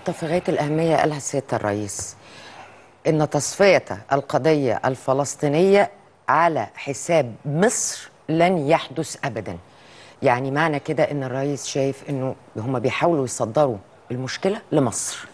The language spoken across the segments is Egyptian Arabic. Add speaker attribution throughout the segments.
Speaker 1: نقطة في غاية الأهمية قالها سيادة الرئيس إن تصفية القضية الفلسطينية على حساب مصر لن يحدث أبدا يعني معنى كده إن الرئيس شايف إنه هم بيحاولوا يصدروا المشكلة لمصر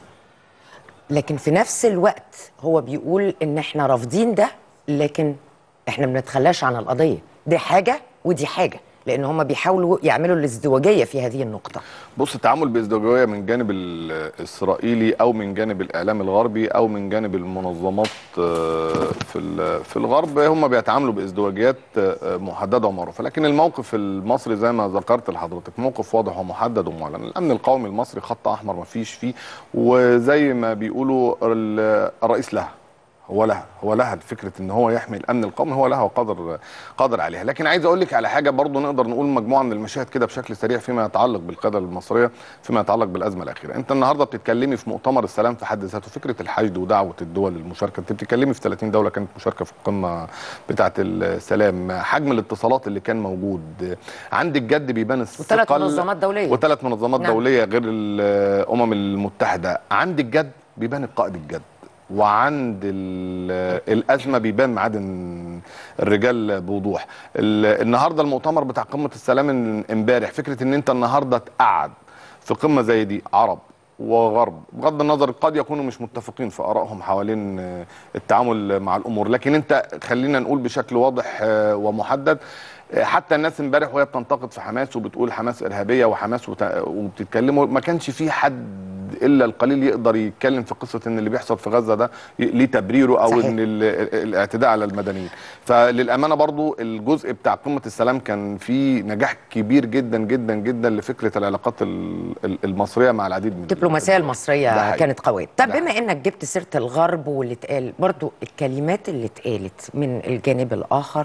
Speaker 1: لكن في نفس الوقت هو بيقول إن إحنا رافضين ده لكن إحنا ما بنتخلاش عن القضية دي حاجة ودي حاجة لأن هم بيحاولوا يعملوا الازدواجية في هذه النقطة
Speaker 2: بص التعامل بازدواجيه من جانب الاسرائيلي او من جانب الاعلام الغربي او من جانب المنظمات آه، في ال- في الغرب هم بيتعاملوا بازدواجيات آه، محدده ومعروفه لكن الموقف المصري زي ما ذكرت لحضرتك موقف واضح ومحدد ومعلن الامن القومي المصري خط احمر ما فيش فيه وزي ما بيقولوا ال- الرئيس لها هو لها هو لها فكره ان هو يحمي الامن القومي هو لها وقادر قادر عليها لكن عايز اقول لك على حاجه برضو نقدر نقول مجموعه من المشاهد كده بشكل سريع فيما يتعلق بالقياده المصريه فيما يتعلق بالازمه الاخيره انت النهارده بتتكلمي في مؤتمر السلام في حد ذاته فكره الحشد ودعوه الدول للمشاركه انت بتتكلمي في 30 دوله كانت مشاركه في القمه بتاعه السلام حجم الاتصالات اللي كان موجود عندك جد بيبان
Speaker 1: وثلاث
Speaker 2: الثقل
Speaker 1: منظمات دولية
Speaker 2: وثلاث منظمات
Speaker 1: نعم.
Speaker 2: دوليه غير الامم المتحده عندك جد بيبان القائد الجد وعند ال- الازمه بيبان معادن الرجال بوضوح ال- النهارده المؤتمر بتاع قمه السلام ام- امبارح فكره ان انت النهارده تقعد في قمه زي دي عرب وغرب بغض النظر قد يكونوا مش متفقين في ارائهم حوالين آه، التعامل مع الامور لكن انت خلينا نقول بشكل واضح آه، ومحدد آه، حتى الناس امبارح وهي بتنتقد في حماس وبتقول حماس ارهابيه وحماس وت- وبتتكلموا ما كانش في حد الا القليل يقدر يتكلم في قصه ان اللي بيحصل في غزه ده ي- ليه تبريره او
Speaker 1: صحيح.
Speaker 2: ان ال- ال- الاعتداء على المدنيين فللامانه برضو الجزء بتاع قمه السلام كان فيه نجاح كبير جدا جدا جدا لفكره العلاقات ال- ال- المصريه مع العديد من
Speaker 1: الدبلوماسيه
Speaker 2: ده
Speaker 1: المصريه
Speaker 2: حقيقي.
Speaker 1: كانت قويه طب
Speaker 2: ده
Speaker 1: بما انك جبت سيره الغرب واللي اتقال برضو الكلمات اللي اتقالت من الجانب الاخر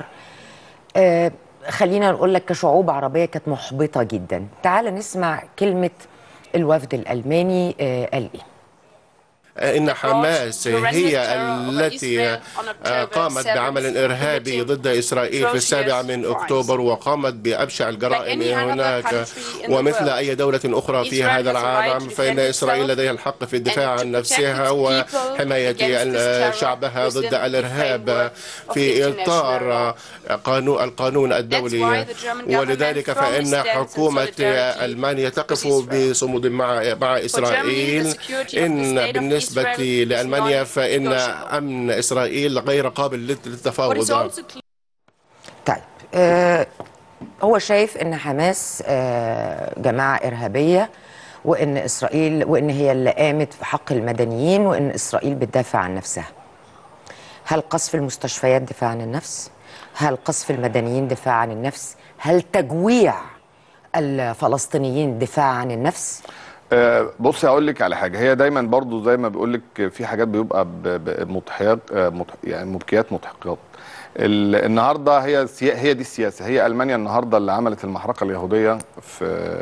Speaker 1: آه خلينا نقول لك كشعوب عربيه كانت محبطه جدا تعال نسمع كلمه الوفد الالماني آه قال ايه
Speaker 3: إن حماس هي التي قامت بعمل إرهابي ضد إسرائيل في السابع من أكتوبر وقامت بأبشع الجرائم هناك ومثل أي دولة أخرى في هذا العالم فإن إسرائيل لديها الحق في الدفاع عن نفسها وحماية شعبها ضد الإرهاب في إطار قانون القانون الدولي ولذلك فإن حكومة ألمانيا تقف بصمود مع مع إسرائيل إن بالنسبة لألمانيا فإن أمن إسرائيل غير قابل للتفاوض
Speaker 1: طيب آه هو شايف ان حماس آه جماعه ارهابيه وان اسرائيل وان هي اللي قامت في حق المدنيين وان اسرائيل بتدافع عن نفسها هل قصف المستشفيات دفاع عن النفس هل قصف المدنيين دفاع عن النفس هل تجويع الفلسطينيين دفاع عن النفس
Speaker 2: آه، بص هقول لك على حاجه هي دايما برضو زي ما بيقول لك في حاجات بيبقى ب- بمضحيات آه، مضح- يعني مبكيات مضحكات ال- النهارده هي السيا- هي دي السياسه هي المانيا النهارده اللي عملت المحرقه اليهوديه في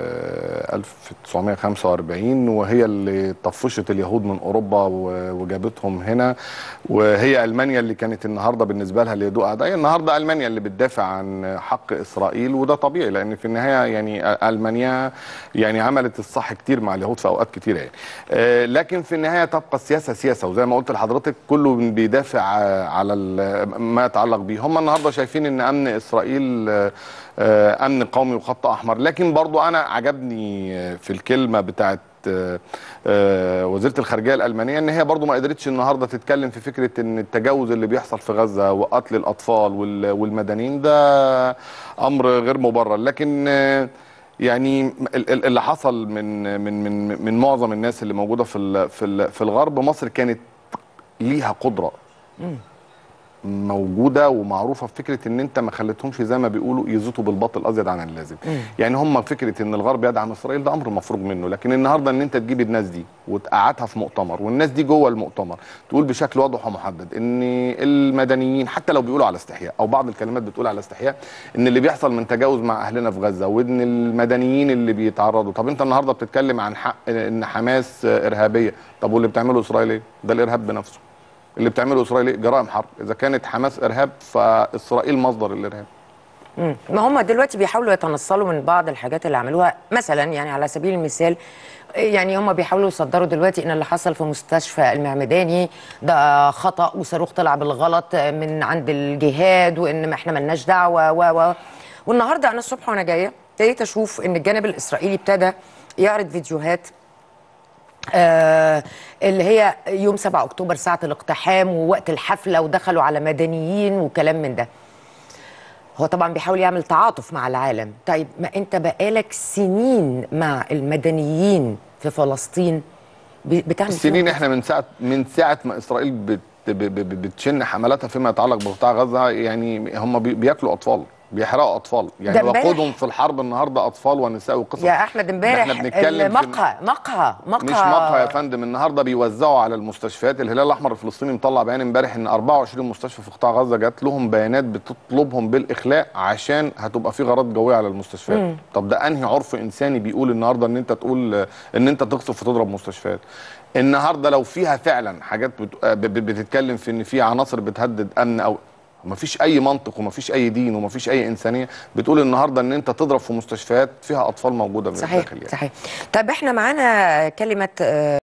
Speaker 2: 1945 وهي اللي طفشت اليهود من اوروبا و- وجابتهم هنا وهي المانيا اللي كانت النهارده بالنسبه لها اللي يدوق اعدائها النهارده المانيا اللي بتدافع عن حق اسرائيل وده طبيعي لان في النهايه يعني المانيا يعني عملت الصح كتير مع اليهود في اوقات كتيره يعني آه، لكن في النهايه تبقى السياسه سياسه وزي ما قلت لحضرتك كله بيدافع آه، على ال- ما يتعلق بيه هم النهارده شايفين ان امن اسرائيل آه، آه، امن قومي وخط احمر لكن برضو انا عجبني آه، في الكلمه بتاعت آه، آه، وزيره الخارجيه الالمانيه ان هي برضو ما قدرتش النهارده تتكلم في فكره ان التجاوز اللي بيحصل في غزه وقتل الاطفال وال- والمدنيين ده امر غير مبرر لكن آه، يعني ال- ال- اللي حصل من من من من معظم الناس اللي موجوده في ال- في ال- في الغرب مصر كانت ليها قدره موجوده ومعروفه في فكره ان انت ما خليتهمش زي ما بيقولوا يزيطوا بالباطل ازيد عن اللازم يعني هم فكره ان الغرب يدعم اسرائيل ده امر مفروغ منه لكن النهارده ان انت تجيب الناس دي وتقعدها في مؤتمر والناس دي جوه المؤتمر تقول بشكل واضح ومحدد ان المدنيين حتى لو بيقولوا على استحياء او بعض الكلمات بتقول على استحياء ان اللي بيحصل من تجاوز مع اهلنا في غزه وان المدنيين اللي بيتعرضوا طب انت النهارده بتتكلم عن حق ان حماس ارهابيه طب واللي بتعمله اسرائيل ايه ده الارهاب بنفسه اللي بتعمله اسرائيل إيه؟ جرائم حرب اذا كانت حماس ارهاب فاسرائيل مصدر الارهاب
Speaker 1: مم. ما هم دلوقتي بيحاولوا يتنصلوا من بعض الحاجات اللي عملوها مثلا يعني على سبيل المثال يعني هم بيحاولوا يصدروا دلوقتي ان اللي حصل في مستشفى المعمداني ده خطا وصاروخ طلع بالغلط من عند الجهاد وان ما احنا ملناش دعوه و و والنهارده انا الصبح وانا جايه ابتديت اشوف ان الجانب الاسرائيلي ابتدى يعرض فيديوهات آه اللي هي يوم 7 اكتوبر ساعه الاقتحام ووقت الحفله ودخلوا على مدنيين وكلام من ده هو طبعا بيحاول يعمل تعاطف مع العالم طيب ما انت بقالك سنين مع المدنيين في فلسطين ب- بتعمل فيهم
Speaker 2: السنين
Speaker 1: كده.
Speaker 2: احنا من ساعه من ساعه ما اسرائيل بت ب- ب- ب- بتشن حملاتها فيما يتعلق بقطاع غزه يعني هم بي- بياكلوا اطفال بيحرقوا اطفال يعني
Speaker 1: ده امبارح.
Speaker 2: وقودهم في الحرب النهارده اطفال ونساء وقصص
Speaker 1: يا احمد امبارح
Speaker 2: احنا بنتكلم في-
Speaker 1: المقهى مقهى مقهى
Speaker 2: مش مقهى يا فندم النهارده بيوزعوا على المستشفيات الهلال الاحمر الفلسطيني مطلع بيان امبارح ان 24 مستشفى في قطاع غزه جات لهم بيانات بتطلبهم بالاخلاء عشان هتبقى في غارات جويه على المستشفيات
Speaker 1: مم.
Speaker 2: طب ده انهي عرف انساني بيقول النهارده ان انت تقول آه، ان انت تقصف وتضرب مستشفيات النهارده لو فيها فعلا حاجات بت- آه، ب- ب- بتتكلم في ان في عناصر بتهدد امن او مفيش اي منطق ومفيش اي دين ومفيش اي انسانيه بتقول النهارده ان انت تضرب في مستشفيات فيها اطفال موجوده من
Speaker 1: صحيح
Speaker 2: الداخل يعني.
Speaker 1: صحيح طب احنا معانا كلمه آه،